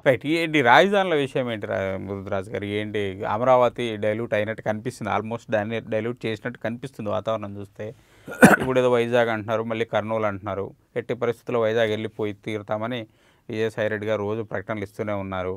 Right ఏంటి రాజధానుల విషయం ఏంటి రా- మురుద్రాజు గారు ఏంటి అమరావతి డైల్యూట్ అయినట్టు కనిపిస్తుంది ఆల్మోస్ట్ దాన్ని డైల్యూట్ చేసినట్టు కనిపిస్తుంది వాతావరణం చూస్తే ఇప్పుడు ఏదో వైజాగ్ అంటున్నారు మళ్ళీ కర్నూలు అంటున్నారు ఎట్టి పరిస్థితుల్లో వైజాగ్ వెళ్ళిపోయి తీరుతామని విజయసాయి రెడ్డి గారు రోజు ప్రకటనలు ఇస్తూనే ఉన్నారు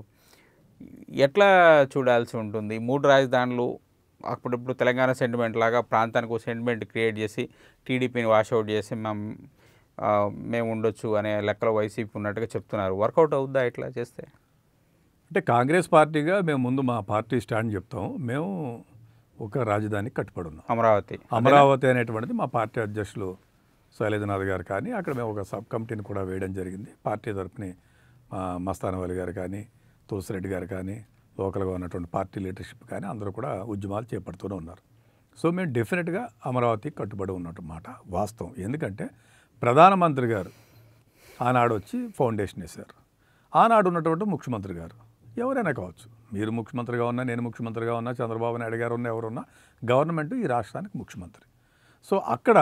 ఎట్లా చూడాల్సి ఉంటుంది ఈ మూడు రాజధానులు అప్పుడప్పుడు తెలంగాణ సెంటిమెంట్ లాగా ప్రాంతానికి ఒక సెంటిమెంట్ క్రియేట్ చేసి టీడీపీని వాషౌట్ చేసి మేము ఆ, మేము ఉండొచ్చు అనే లెక్కలో వైసీపీ ఉన్నట్టుగా చెప్తున్నారు వర్కౌట్ అవుద్దా ఇట్లా చేస్తే అంటే కాంగ్రెస్ పార్టీగా మేము ముందు మా పార్టీ స్టాండ్ చెప్తాం మేము ఒక రాజధానికి కట్టుబడి ఉన్నాం అమరావతి అమరావతి అనేటువంటిది మా పార్టీ అధ్యక్షులు శైలజనాథ్ గారు కానీ అక్కడ మేము ఒక సబ్ కమిటీని కూడా వేయడం జరిగింది పార్టీ తరపుని మా మస్తానవల్లి గారు కానీ తులసిరెడ్డి గారు కానీ లోకల్గా ఉన్నటువంటి పార్టీ లీడర్షిప్ కానీ అందరూ కూడా ఉద్యమాలు చేపడుతూనే ఉన్నారు సో మేము డెఫినెట్గా అమరావతి కట్టుబడి ఉన్నట్టు మాట వాస్తవం ఎందుకంటే ప్రధానమంత్రి గారు ఆనాడు వచ్చి ఫౌండేషన్ వేశారు ఆనాడు ఉన్నటువంటి ముఖ్యమంత్రి గారు ఎవరైనా కావచ్చు మీరు ముఖ్యమంత్రిగా ఉన్నా నేను ముఖ్యమంత్రిగా ఉన్నా చంద్రబాబు నాయుడు గారు ఉన్నా ఎవరున్నా గవర్నమెంట్ ఈ రాష్ట్రానికి ముఖ్యమంత్రి సో అక్కడ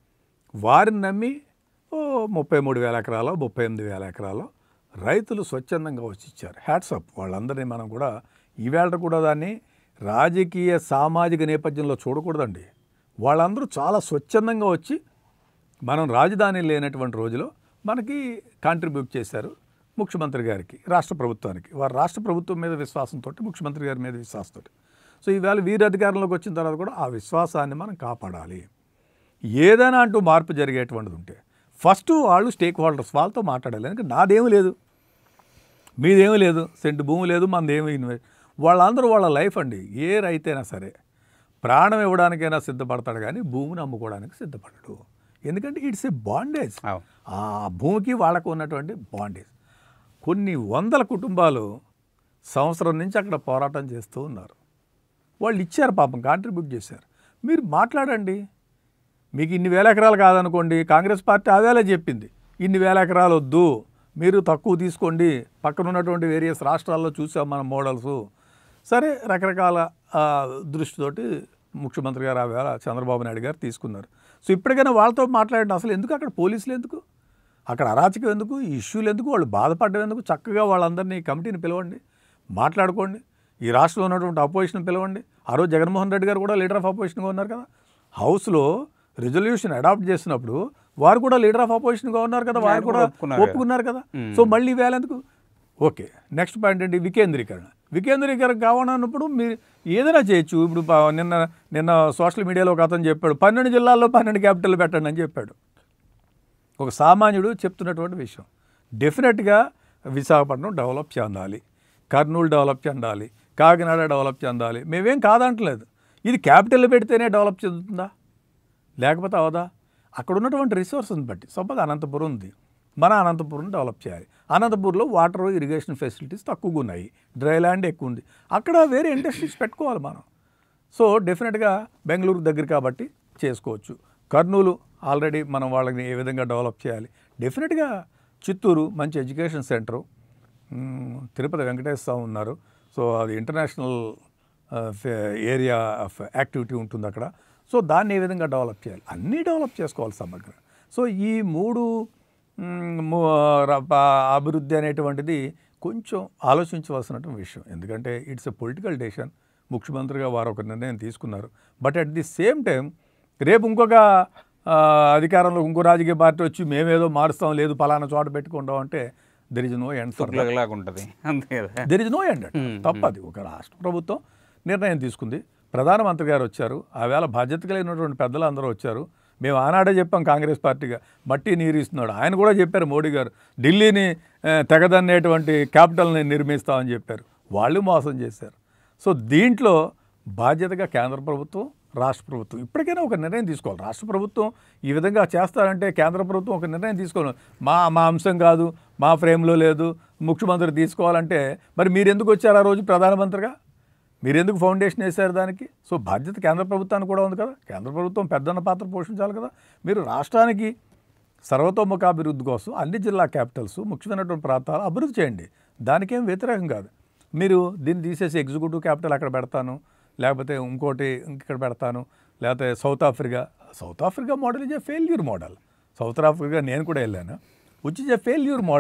వారిని నమ్మి ఓ ముప్పై మూడు వేల ఎకరాలు ముప్పై ఎనిమిది వేల ఎకరాలు రైతులు స్వచ్ఛందంగా వచ్చి ఇచ్చారు హ్యాట్సప్ వాళ్ళందరినీ మనం కూడా ఈవేళ కూడా దాన్ని రాజకీయ సామాజిక నేపథ్యంలో చూడకూడదండి వాళ్ళందరూ చాలా స్వచ్ఛందంగా వచ్చి మనం రాజధాని లేనటువంటి రోజులో మనకి కాంట్రిబ్యూట్ చేశారు ముఖ్యమంత్రి గారికి రాష్ట్ర ప్రభుత్వానికి వారు రాష్ట్ర ప్రభుత్వం మీద విశ్వాసంతో ముఖ్యమంత్రి గారి మీద విశ్వాసంతో సో ఈవేళ వీరు అధికారంలోకి వచ్చిన తర్వాత కూడా ఆ విశ్వాసాన్ని మనం కాపాడాలి ఏదైనా అంటూ మార్పు జరిగేటువంటిది ఉంటే ఫస్ట్ వాళ్ళు స్టేక్ హోల్డర్స్ వాళ్ళతో మాట్లాడాలి ఎందుకంటే నాదేమీ లేదు మీదేమీ లేదు సెంటు భూమి లేదు మనదేమీ ఇన్వెస్ట్ వాళ్ళందరూ వాళ్ళ లైఫ్ అండి ఏ రైతైనా సరే ప్రాణం ఇవ్వడానికైనా సిద్ధపడతాడు కానీ భూమిని అమ్ముకోవడానికి సిద్ధపడడు ఎందుకంటే ఇట్స్ ఏ బాండేజ్ అవును. ఆ భూమికి వాళ్ళకు ఉన్నటువంటి బాండేజ్ కొన్ని వందల కుటుంబాలు సంవత్సరం నుంచి అక్కడ పోరాటం చేస్తూ ఉన్నారు వాళ్ళు ఇచ్చారు పాపం కాంట్రిబ్యూట్ చేశారు మీరు మాట్లాడండి మీకు ఇన్ని వేల ఎకరాలు కాదనుకోండి కాంగ్రెస్ పార్టీ ఆవేళ చెప్పింది ఇన్ని వేల ఎకరాలు వద్దు మీరు తక్కువ తీసుకోండి పక్కన ఉన్నటువంటి వేరియస్ రాష్ట్రాల్లో చూసాం మన మోడల్స్ సరే రకరకాల ఆ, దృష్టితోటి ముఖ్యమంత్రి గారు ఆవేళ చంద్రబాబు నాయుడు గారు తీసుకున్నారు సో ఇప్పటికైనా వాళ్ళతో మాట్లాడండి అసలు ఎందుకు అక్కడ పోలీసులు ఎందుకు అక్కడ అరాచకం ఎందుకు ఈ ఇష్యూలు ఎందుకు వాళ్ళు బాధపడడం ఎందుకు చక్కగా వాళ్ళందరినీ కమిటీని పిలవండి మాట్లాడుకోండి ఈ రాష్ట్రంలో ఉన్నటువంటి అపోజిషన్ పిలవండి ఆ రోజు జగన్మోహన్ రెడ్డి గారు కూడా లీడర్ ఆఫ్ అపోజిషన్గా ఉన్నారు కదా హౌస్లో రిజల్యూషన్ అడాప్ట్ చేసినప్పుడు వారు కూడా లీడర్ ఆఫ్ అపోజిషన్గా ఉన్నారు కదా వారు ఆయన కూడా కూడా ఒప్పుకున్నారు కదా. ఒప్పుకున్నారు కదా సో మళ్ళీ వేల ఎందుకు ఓకే నెక్స్ట్ పాయింట్ ఏంటి వికేంద్రీకరణ వికేంద్రీకరణ కావాలన్నప్పుడు మీరు ఏదైనా చేయొచ్చు ఇప్పుడు ప- నిన్న నిన్న సోషల్ మీడియాలో ఒక అతను చెప్పాడు పన్నెండు జిల్లాల్లో పన్నెండు క్యాపిటల్ పెట్టండి అని చెప్పాడు ఒక సామాన్యుడు చెప్తున్నటువంటి విషయం డెఫినెట్గా విశాఖపట్నం డెవలప్ చెందాలి కర్నూలు డెవలప్ చెందాలి కాకినాడ డెవలప్ చెందాలి మేమేం కాదంటలేదు ఇది క్యాపిటల్ పెడితేనే డెవలప్ చెందుతుందా లేకపోతే అవదా అక్కడ ఉన్నటువంటి రిసోర్స్ని బట్టి సపోజ్ అనంతపురం ఉంది మన అనంతపురం డెవలప్ చేయాలి అనంతపురంలో వాటర్ ఇరిగేషన్ ఫెసిలిటీస్ తక్కువగా ఉన్నాయి డ్రై ల్యాండ్ ఎక్కువ ఉంది అక్కడ వేరే ఇండస్ట్రీస్ పెట్టుకోవాలి మనం సో డెఫినెట్గా బెంగళూరు దగ్గర కాబట్టి చేసుకోవచ్చు కర్నూలు ఆల్రెడీ మనం వాళ్ళని ఏ విధంగా డెవలప్ చేయాలి డెఫినెట్గా చిత్తూరు మంచి ఎడ్యుకేషన్ సెంటరు మ్మ్, తిరుపతి వెంకటేశ్వర స్వామి ఉన్నారు సో అది ఇంటర్నేషనల్ ఏరియా ఆఫ్ యాక్టివిటీ ఉంటుంది అక్కడ సో దాన్ని ఏ విధంగా డెవలప్ చేయాలి అన్నీ డెవలప్ చేసుకోవాలి సమగ్ర సో ఈ మూడు మ్మ్, ము- ర- ప- అభివృద్ధి అనేటువంటిది కొంచెం ఆలోచించవలసినటువంటి విషయం ఎందుకంటే ఇట్స్ ఎ పొలిటికల్ డెసిషన్ ముఖ్యమంత్రిగా వారు ఒక నిర్ణయం తీసుకున్నారు but at the same time రేపు ఇంకొక ఆ, అధికారంలో ఇంకో రాజకీయ పార్టీ వచ్చి మేమేదో మారుస్తాం లేదు పలానా చోట పెట్టుకుంటాం అంటే there is no end for లాగా ఉంటుంది అంతే కదా దెర్ ఇస్ నో ఎండ్ తప్పది ఒక రాష్ట్ర ప్రభుత్వం నిర్ణయం తీసుకుంది ప్రధానమంత్రి గారు వచ్చారు ఆవేళ బాధ్యత కలిగినటువంటి పెద్దలు అందరూ వచ్చారు మేము ఆనాడే చెప్పాం కాంగ్రెస్ పార్టీగా మట్టి నీరు ఇస్తున్నాడు ఆయన కూడా చెప్పారు మోడీ గారు ఢిల్లీని ఆ, తెగదన్నేటువంటి క్యాపిటల్ని నిర్మిస్తామని చెప్పారు వాళ్ళు మోసం చేశారు సో దీంట్లో బాధ్యతగా కేంద్ర ప్రభుత్వం రాష్ట్ర ప్రభుత్వం ఇప్పటికైనా ఒక నిర్ణయం తీసుకోవాలి రాష్ట్ర ప్రభుత్వం ఈ విధంగా చేస్తారంటే కేంద్ర ప్రభుత్వం ఒక నిర్ణయం తీసుకోవాలి మా మా అంశం కాదు మా ఫ్రేమ్లో లేదు ముఖ్యమంత్రి తీసుకోవాలంటే మరి మీరు ఎందుకు వచ్చారు ఆ రోజు ప్రధానమంత్రిగా మీరు ఎందుకు ఫౌండేషన్ వేశారు దానికి సో బాధ్యత కేంద్ర ప్రభుత్వానికి కూడా ఉంది కదా కేంద్ర ప్రభుత్వం పెద్దన్న పాత్ర పోషించాలి కదా మీరు రాష్ట్రానికి సర్వతోముఖాభివృద్ధి కోసం అన్ని జిల్లా క్యాపిటల్స్ ముఖ్యమైనటువంటి ప్రాంతాలు అభివృద్ధి చేయండి దానికేం వ్యతిరేకం కాదు మీరు దీన్ని తీసేసి ఎగ్జిక్యూటివ్ క్యాపిటల్ అక్కడ పెడతాను లేకపోతే ఇంకోటి ఇక్కడ పెడతాను లేకపోతే South Africa South Africa model is a failure model South Africa నేను కూడా వెళ్ళాను which is a failure model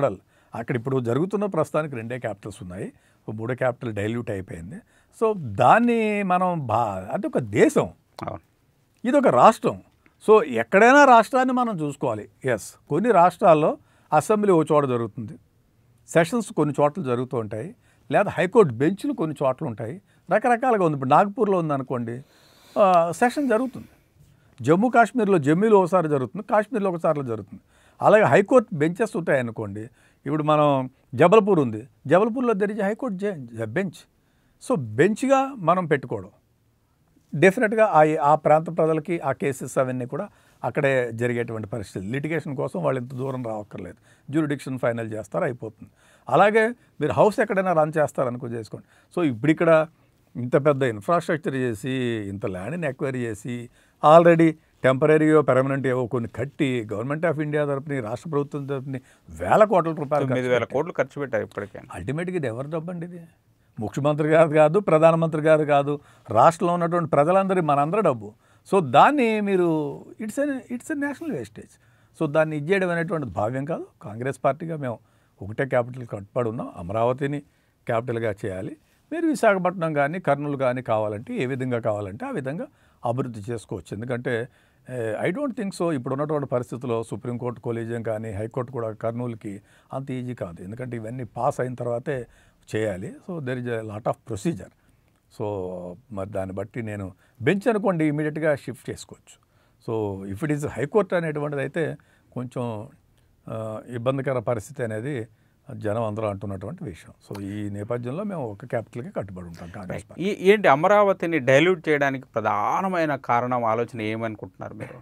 అక్కడ ఇప్పుడు జరుగుతున్న ప్రస్తుతానికి రెండే క్యాపిటల్స్ ఉన్నాయి ఓ మూడో క్యాపిటల్ డైల్యూట్ అయిపోయింది సో దాన్ని మనం బా అది ఒక దేశం అవును ఇది ఒక రాష్ట్రం సో ఎక్కడైనా రాష్ట్రాన్ని మనం చూసుకోవాలి ఎస్ కొన్ని రాష్ట్రాల్లో అసెంబ్లీ ఓ చోట జరుగుతుంది సెషన్స్ కొన్ని చోట్ల జరుగుతూ ఉంటాయి లేదా హైకోర్టు బెంచ్లు కొన్ని చోట్ల ఉంటాయి రకరకాలుగా ఉంది ఇప్పుడు నాగ్పూర్లో ఉందనుకోండి ఆ, సెషన్ జరుగుతుంది జమ్మూ కాశ్మీర్లో జమ్మూలో ఒకసారి జరుగుతుంది కాశ్మీర్లో ఒకసారి జరుగుతుంది అలాగే హైకోర్టు బెంచెస్ ఉంటాయి అనుకోండి ఇప్పుడు మనం జబల్పూర్ ఉంది జబల్పూర్లో తెరిచే హైకోర్టు జే- బెంచ్ సో బెంచ్గా మనం పెట్టుకోవడం డెఫినెట్గా ఆ ఆ ప్రాంత ప్రజలకి ఆ కేసెస్ అవన్నీ కూడా అక్కడే జరిగేటువంటి పరిస్థితి లిటిగేషన్ కోసం వాళ్ళు ఇంత దూరం రావక్కర్లేదు జ్యూరిడిక్షన్ ఫైనల్ చేస్తారు అయిపోతుంది అలాగే మీరు హౌస్ ఎక్కడైనా రన్ చేస్తారనుకో చేసుకోండి సో ఇప్పుడు ఇక్కడ ఇంత పెద్ద ఇన్ఫ్రాస్ట్రక్చర్ చేసి ఇంత ల్యాండ్ని ఎక్వైరీ చేసి ఆల్రెడీ టెంపరీగా పెర్మనెంట్ ఏవో కొన్ని కట్టి గవర్నమెంట్ ఆఫ్ ఇండియా తరపుని రాష్ట్ర ప్రభుత్వం తరపుని వేల కోట్ల రూపాయలు తొమ్మిది వేల కోట్లు ఖర్చు పెట్టారు ఇప్పటికే అల్టిమేట్గా ఇది ఎవరు డబ్బు అండి ఇది ముఖ్యమంత్రి గారు కాదు ప్రధానమంత్రి గారు కాదు రాష్ట్రంలో ఉన్నటువంటి ప్రజలందరి మనందరి డబ్బు సో దాన్ని మీరు it's it's a national wastage so దాన్ని ఇచ్చేయడం అనేటువంటిది భావ్యం కాదు కాంగ్రెస్ పార్టీగా మేము ఒకటే క్యాపిటల్ కట్టుబడి ఉన్నాం అమరావతిని క్యాపిటల్గా చేయాలి మీరు విశాఖపట్నం కానీ కర్నూలు కానీ కావాలంటే ఏ విధంగా కావాలంటే ఆ విధంగా అభివృద్ధి చేసుకోవచ్చు ఎందుకంటే ఐ డోంట్ థింక్ సో ఇప్పుడు ఉన్నటువంటి పరిస్థితుల్లో సుప్రీంకోర్టు కొలీజియం కానీ హైకోర్టు కూడా కర్నూలుకి అంత ఈజీ కాదు ఎందుకంటే ఇవన్నీ పాస్ అయిన తర్వాతే చేయాలి so there is a lot of procedure so మరి దాన్ని బట్టి నేను బెంచ్ అనుకోండి ఇమీడియట్గా షిఫ్ట్ చేసుకోవచ్చు so if it is high court అనేటువంటిది అయితే కొంచెం ఆ, ఇబ్బందికర పరిస్థితి అనేది జనం అందరూ అంటున్నటువంటి విషయం సో ఈ నేపథ్యంలో మేము ఒక క్యాపిటల్కి కట్టుబడి ఉంటాం కాంగ్రెస్ పార్టీ ఈ ఏంటి అమరావతిని డైల్యూట్ చేయడానికి ప్రధానమైన కారణం ఆలోచన ఏమనుకుంటున్నారు మీరు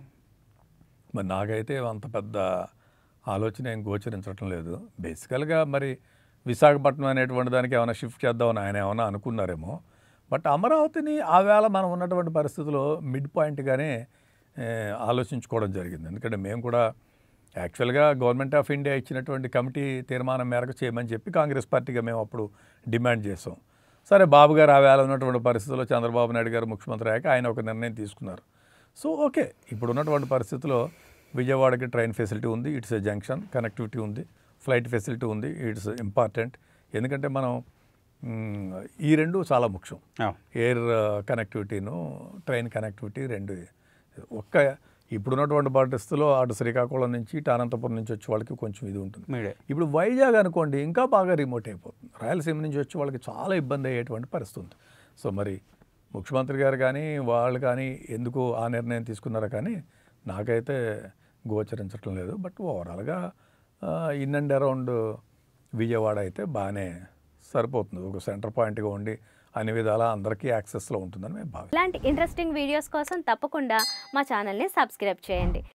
మరి నాకైతే అంత పెద్ద ఆలోచన ఏం గోచరించడం లేదు బేసికల్గా మరి విశాఖపట్నం అనేటువంటి దానికి ఏమైనా షిఫ్ట్ చేద్దామని ఆయన ఏమైనా అనుకున్నారేమో బట్ అమరావతిని ఆ వేళ మనం ఉన్నటువంటి పరిస్థితిలో మిడ్ పాయింట్గానే ఏ, ఆలోచించుకోవడం జరిగింది ఎందుకంటే మేము కూడా యాక్చువల్గా గవర్నమెంట్ ఆఫ్ ఇండియా ఇచ్చినటువంటి కమిటీ తీర్మానం మేరకు చేయమని చెప్పి కాంగ్రెస్ పార్టీగా మేము అప్పుడు డిమాండ్ చేసాం సరే బాబు గారు ఆ వేళ ఉన్నటువంటి పరిస్థితుల్లో చంద్రబాబు నాయుడు గారు ముఖ్యమంత్రి అయ్యాక ఆయన ఒక నిర్ణయం తీసుకున్నారు సో ఓకే ఇప్పుడు ఉన్నటువంటి పరిస్థితిలో విజయవాడకి ట్రైన్ ఫెసిలిటీ ఉంది ఇట్స్ ఎ జంక్షన్ కనెక్టివిటీ ఉంది ఫ్లైట్ ఫెసిలిటీ ఉంది ఇట్స్ ఇంపార్టెంట్ ఎందుకంటే మనం మ్, ఈ రెండు చాలా ముఖ్యం అవును. ఎయిర్ కనెక్టివిటీను ట్రైన్ కనెక్టివిటీ రెండు ఒక్క ఇప్పుడున్నటువంటి పరిస్థితుల్లో అటు శ్రీకాకుళం నుంచి ఇటు అనంతపురం నుంచి వచ్చే వాళ్ళకి కొంచెం ఇది ఉంటుంది మీడే ఇప్పుడు వైజాగ్ అనుకోండి ఇంకా బాగా రిమోట్ అయిపోతుంది రాయలసీమ నుంచి వచ్చే వాళ్ళకి చాలా ఇబ్బంది అయ్యేటువంటి పరిస్థితి ఉంది సో మరి ముఖ్యమంత్రి గారు కానీ వాళ్ళు కానీ ఎందుకు ఆ నిర్ణయం తీసుకున్నారో కానీ నాకైతే గోచరించడం లేదు బట్ ఓవరాల్గా ఇన్ అండ్ అరౌండ్ విజయవాడ అయితే బాగానే సరిపోతుంది ఒక సెంటర్ పాయింట్గా ఉండి అన్ని విధాల అందరికీ యాక్సెస్లో ఉంటుందని మేము భావిస్తాం ఇలాంటి ఇంట్రెస్టింగ్ వీడియోస్ కోసం తప్పకుండా మా ఛానల్ని సబ్స్క్రైబ్ చేయండి